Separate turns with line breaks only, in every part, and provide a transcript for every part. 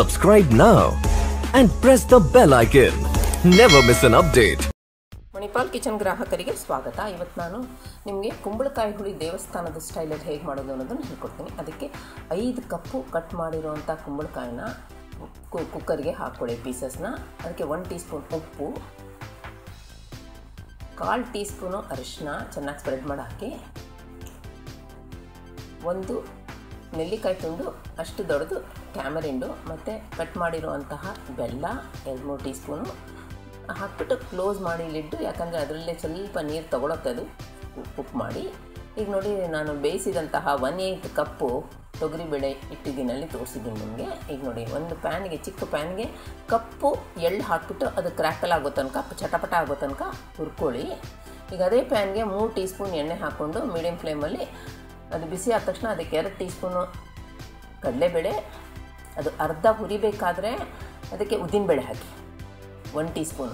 Subscribe now and press the bell icon. Never miss an update.
Manipal kitchen ಗ್ರಾಹಕರಿಗೆ ಸ್ವಾಗತ ಇವತ್ತು ನಾನು ನಿಮಗೆ ಕುಂಬಳಕಾಯಿ ಹುಳಿ ದೇವಸ್ಥಾನದ ಸ್ಟೈಲಲ್ಲಿ ಹೇಗೆ ಮಾಡೋದು ಅನ್ನೋದನ್ನು ಹೇಳ್ಕೊಡ್ತೀನಿ ಅದಕ್ಕೆ ಐದು ಕಪ್ಪು ಕಟ್ ಮಾಡಿರುವಂಥ ಕುಂಬಳಕಾಯಿನ ಕು ಕುಕ್ಕರ್ಗೆ ಹಾಕ್ಕೊಳ್ಳಿ ಪೀಸಸ್ನ ಅದಕ್ಕೆ ಒನ್ ಟೀ ಸ್ಪೂನ್ ಉಪ್ಪು ಕಾಲು ಟೀ ಸ್ಪೂನು ಅರಿಶಿನ ಚೆನ್ನಾಗಿ ಸ್ಪ್ರೆಡ್ ಮಾಡಿ ಹಾಕಿ ಒಂದು ನೆಲ್ಲಿಕಾಯಿ ತುಂಡು ಅಷ್ಟು ದೊಡ್ಡದು ಟ್ಯಾಮರಿಂಡು ಮತ್ತು ಕಟ್ ಮಾಡಿರುವಂತಹ ಬೆಲ್ಲ ಎರಡು ಮೂರು ಟೀ ಸ್ಪೂನು ಹಾಕ್ಬಿಟ್ಟು ಕ್ಲೋಸ್ ಮಾಡಿ ಲಿಡ್ಡು ಯಾಕಂದರೆ ಅದರಲ್ಲೇ ಸ್ವಲ್ಪ ನೀರು ತಗೊಳತ್ತೆ ಅದು ಕುಕ್ ಮಾಡಿ ಈಗ ನೋಡಿ ನಾನು ಬೇಯಿಸಿದಂತಹ ಒನ್ ಏಯ್ಟ್ ಕಪ್ಪು ತೊಗರಿಬೇಳೆ ಇಟ್ಟಿದ್ದೀನಲ್ಲಿ ತೋರಿಸಿದ್ದೀನಿ ನಿಮಗೆ ಈಗ ನೋಡಿ ಒಂದು ಪ್ಯಾನ್ಗೆ ಚಿಕ್ಕ ಪ್ಯಾನ್ಗೆ ಕಪ್ಪು ಎಳ್ಳು ಹಾಕ್ಬಿಟ್ಟು ಅದು ಕ್ರ್ಯಾಕಲ್ ಆಗೋ ತನಕ ಚಟಪಟ ಆಗೋ ತನಕ ಹುರ್ಕೊಳ್ಳಿ ಈಗ ಅದೇ ಪ್ಯಾನ್ಗೆ ಮೂರು ಟೀ ಸ್ಪೂನ್ ಎಣ್ಣೆ ಹಾಕ್ಕೊಂಡು ಮೀಡಿಯಮ್ ಫ್ಲೇಮಲ್ಲಿ ಅದು ಬಿಸಿ ಆದ ತಕ್ಷಣ ಅದಕ್ಕೆ ಎರಡು ಟೀ ಸ್ಪೂನು ಕಡಲೆಬೇಳೆ ಅದು ಅರ್ಧ ಹುರಿಬೇಕಾದ್ರೆ ಅದಕ್ಕೆ ಉದ್ದಿನಬೇಳೆ ಹಾಕಿ ಒನ್ ಟೀ ಸ್ಪೂನು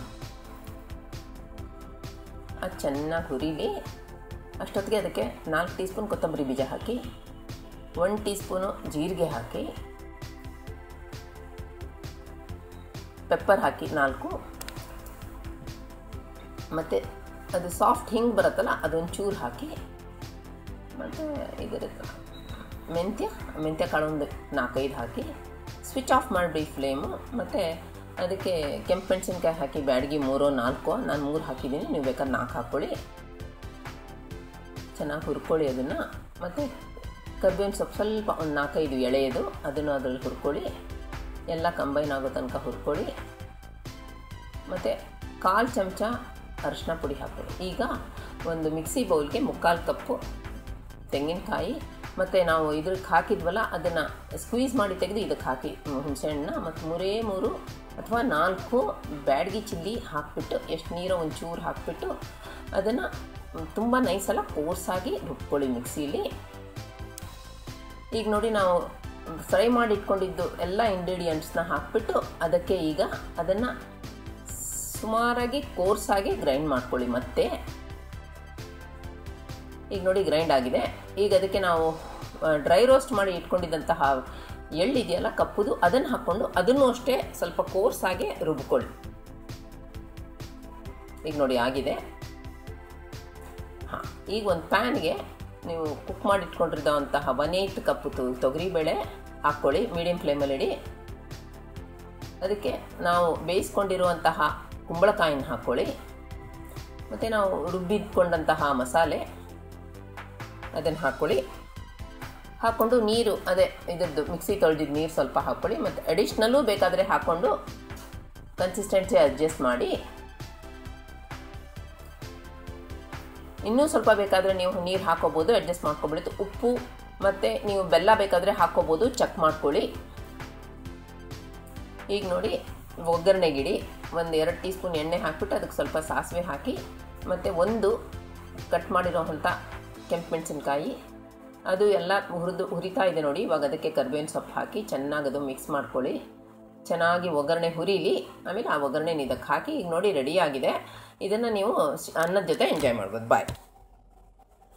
ಅದು ಚೆನ್ನಾಗಿ ಹುರಿಲಿ ಅಷ್ಟೊತ್ತಿಗೆ ಅದಕ್ಕೆ ನಾಲ್ಕು ಟೀ ಸ್ಪೂನ್ ಕೊತ್ತಂಬರಿ ಬೀಜ ಹಾಕಿ ಒನ್ ಟೀ ಸ್ಪೂನು ಜೀರಿಗೆ ಹಾಕಿ ಪೆಪ್ಪರ್ ಹಾಕಿ ನಾಲ್ಕು ಮತ್ತು ಅದು ಸಾಫ್ಟ್ ಹಿಂಗೆ ಬರುತ್ತಲ್ಲ ಅದೊಂದು ಚೂರು ಹಾಕಿ ಮತ್ತು ಇದರ ಮೆಂತ್ಯ ಮೆಂತ್ಯ ಕಾಳು ಒಂದು ನಾಲ್ಕೈದು ಹಾಕಿ ಸ್ವಿಚ್ ಆಫ್ ಮಾಡಿಬಿಡಿ ಫ್ಲೇಮು ಮತ್ತು ಅದಕ್ಕೆ ಕೆಂಪು ಮೆಣಸಿನ್ಕಾಯಿ ಹಾಕಿ ಬ್ಯಾಡಗಿ ಮೂರೋ ನಾಲ್ಕು ನಾನು ಮೂರು ಹಾಕಿದ್ದೀನಿ ನೀವು ಬೇಕಾದ್ರೆ ನಾಲ್ಕು ಹಾಕ್ಕೊಳ್ಳಿ ಚೆನ್ನಾಗಿ ಹುರ್ಕೊಳ್ಳಿ ಅದನ್ನು ಮತ್ತು ಕರ್ಬೇವಿನ ಸೊಪ್ಪು ಸ್ವಲ್ಪ ಒಂದು ನಾಲ್ಕೈದು ಎಳೆಯದು ಅದನ್ನು ಅದರಲ್ಲಿ ಹುರ್ಕೊಳ್ಳಿ ಎಲ್ಲ ಕಂಬೈನ್ ಆಗೋ ತನಕ ಹುರ್ಕೊಳ್ಳಿ ಮತ್ತು ಕಾಲು ಚಮಚ ಅರಿಶಿನ ಪುಡಿ ಹಾಕ್ಕೊಳ್ಳಿ ಈಗ ಒಂದು ಮಿಕ್ಸಿ ಬೌಲ್ಗೆ ಮುಕ್ಕಾಲು ಕಪ್ಪು ತೆಂಗಿನಕಾಯಿ ಮತ್ತು ನಾವು ಇದ್ರಿಗೆ ಹಾಕಿದ್ವಲ್ಲ ಅದನ್ನು ಸ್ಕ್ವೀಸ್ ಮಾಡಿ ತೆಗೆದು ಇದಕ್ಕೆ ಹಾಕಿ ಹುಣಸೆಹಣ್ಣನ್ನ ಮತ್ತು ಮೂರೇ ಮೂರು ಅಥವಾ ನಾಲ್ಕು ಬ್ಯಾಡಗಿ ಚಿಲ್ಲಿ ಹಾಕಿಬಿಟ್ಟು ಎಷ್ಟು ನೀರೋ ಒಂಚೂರು ಹಾಕಿಬಿಟ್ಟು ಅದನ್ನು ತುಂಬ ನೈಸಲ್ಲ ಕೋರ್ಸಾಗಿ ರುಬ್ಕೊಳ್ಳಿ ಮಿಕ್ಸಿಲಿ ಈಗ ನೋಡಿ ನಾವು ಫ್ರೈ ಮಾಡಿ ಇಟ್ಕೊಂಡಿದ್ದು ಎಲ್ಲ ಇಂಗ್ರೀಡಿಯೆಂಟ್ಸ್ನ ಹಾಕಿಬಿಟ್ಟು ಅದಕ್ಕೆ ಈಗ ಅದನ್ನು ಸುಮಾರಾಗಿ ಕೋರ್ಸಾಗಿ ಗ್ರೈಂಡ್ ಮಾಡ್ಕೊಳ್ಳಿ ಮತ್ತೆ ಈಗ ನೋಡಿ ಗ್ರೈಂಡ್ ಆಗಿದೆ ಈಗ ಅದಕ್ಕೆ ನಾವು ಡ್ರೈ ರೋಸ್ಟ್ ಮಾಡಿ ಇಟ್ಕೊಂಡಿದ್ದಂತಹ ಎಳ್ಳಿದೆಯಲ್ಲ ಕಪ್ಪುದು ಅದನ್ನು ಹಾಕ್ಕೊಂಡು ಅದನ್ನು ಅಷ್ಟೇ ಸ್ವಲ್ಪ ಕೋರ್ಸಾಗಿ ರುಬ್ಕೊಳ್ಳಿ ಈಗ ನೋಡಿ ಆಗಿದೆ ಹಾಂ ಈಗ ಒಂದು ಪ್ಯಾನ್ಗೆ ನೀವು ಕುಕ್ ಮಾಡಿ ಇಟ್ಕೊಂಡಿರೋಂತಹ ಒನ್ ಏಯ್ಟ್ ಕಪ್ಪು ತೊಗರಿಬೇಳೆ ಹಾಕ್ಕೊಳ್ಳಿ ಮೀಡಿಯಮ್ ಫ್ಲೇಮಲ್ಲಿ ಇಡಿ ಅದಕ್ಕೆ ನಾವು ಬೇಯಿಸ್ಕೊಂಡಿರುವಂತಹ ಕುಂಬಳಕಾಯಿನ ಹಾಕ್ಕೊಳ್ಳಿ ಮತ್ತು ನಾವು ರುಬ್ಬಿಟ್ಕೊಂಡಂತಹ ಮಸಾಲೆ ಅದನ್ನು ಹಾಕ್ಕೊಳ್ಳಿ ಹಾಕ್ಕೊಂಡು ನೀರು ಅದೇ ಇದ್ರದ್ದು ಮಿಕ್ಸಿ ತೊಳೆದಿದ್ದು ನೀರು ಸ್ವಲ್ಪ ಹಾಕ್ಕೊಳ್ಳಿ ಮತ್ತು ಅಡಿಷ್ನಲ್ಲೂ ಬೇಕಾದರೆ ಹಾಕ್ಕೊಂಡು ಕನ್ಸಿಸ್ಟೆನ್ಸಿ ಅಡ್ಜಸ್ಟ್ ಮಾಡಿ ಇನ್ನೂ ಸ್ವಲ್ಪ ಬೇಕಾದರೆ ನೀವು ನೀರು ಹಾಕೋಬೋದು ಅಡ್ಜಸ್ಟ್ ಮಾಡ್ಕೊಬಿಡುತ್ತೆ ಉಪ್ಪು ಮತ್ತು ನೀವು ಬೆಲ್ಲ ಬೇಕಾದರೆ ಹಾಕ್ಕೋಬೋದು ಚೆಕ್ ಮಾಡ್ಕೊಳ್ಳಿ ಈಗ ನೋಡಿ ಒಗ್ಗರಣೆಗಿಡಿ ಒಂದು ಎರಡು ಟೀ ಸ್ಪೂನ್ ಎಣ್ಣೆ ಹಾಕ್ಬಿಟ್ಟು ಅದಕ್ಕೆ ಸ್ವಲ್ಪ ಸಾಸಿವೆ ಹಾಕಿ ಮತ್ತು ಒಂದು ಕಟ್ ಮಾಡಿರೋವಂಥ ಕೆಂಪು ಮೆಣಸಿನ್ಕಾಯಿ ಅದು ಎಲ್ಲ ಹುರಿದು ಹುರಿತಾ ಇದೆ ನೋಡಿ ಇವಾಗ ಅದಕ್ಕೆ ಕರ್ಬೇವಿನ ಸೊಪ್ಪು ಹಾಕಿ ಚೆನ್ನಾಗಿ ಅದು ಮಿಕ್ಸ್ ಮಾಡ್ಕೊಳ್ಳಿ ಚೆನ್ನಾಗಿ ಒಗ್ಗರಣೆ ಹುರಿಲಿ ಆಮೇಲೆ ಆ ಒಗ್ಗರಣೆ ಇದಕ್ಕೆ ಹಾಕಿ ಈಗ ನೋಡಿ ರೆಡಿಯಾಗಿದೆ ಇದನ್ನು ನೀವು ಅನ್ನದ ಜೊತೆ ಎಂಜಾಯ್ ಮಾಡ್ಬೋದು ಬಾಯ್